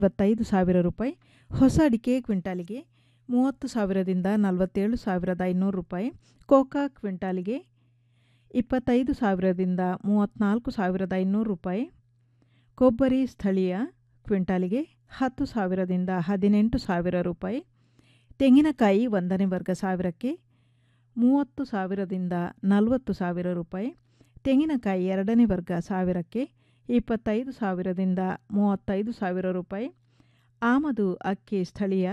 ಇವತ್ತೈದು ಸಾವಿರ ರೂಪಾಯಿ ಹೊಸ ಅಡಿಕೆ ಕ್ವಿಂಟಾಲಿಗೆ ಮೂವತ್ತು ಸಾವಿರದಿಂದ ನಲವತ್ತೇಳು ಸಾವಿರದ ಐನೂರು ರೂಪಾಯಿ ಕೋಕಾ ಕ್ವಿಂಟಾಲಿಗೆ ಇಪ್ಪತ್ತೈದು ಸಾವಿರದಿಂದ ಮೂವತ್ತ್ನಾಲ್ಕು ಸಾವಿರದ ಐನೂರು ರೂಪಾಯಿ ಕೊಬ್ಬರಿ ಸ್ಥಳೀಯ ಕ್ವಿಂಟಾಲಿಗೆ ಹತ್ತು ಸಾವಿರದಿಂದ ಹದಿನೆಂಟು ಸಾವಿರ ರೂಪಾಯಿ ತೆಂಗಿನಕಾಯಿ ಒಂದನೇ ವರ್ಗ ಸಾವಿರಕ್ಕೆ ಮೂವತ್ತು ಸಾವಿರದಿಂದ ನಲವತ್ತು ಸಾವಿರ ರೂಪಾಯಿ ತೆಂಗಿನಕಾಯಿ ಎರಡನೇ ವರ್ಗ ಸಾವಿರಕ್ಕೆ ಇಪ್ಪತ್ತೈದು ಸಾವಿರದಿಂದ ಮೂವತ್ತೈದು ಸಾವಿರ ರೂಪಾಯಿ ಆಮದು ಅಕ್ಕಿ ಸ್ಥಳೀಯ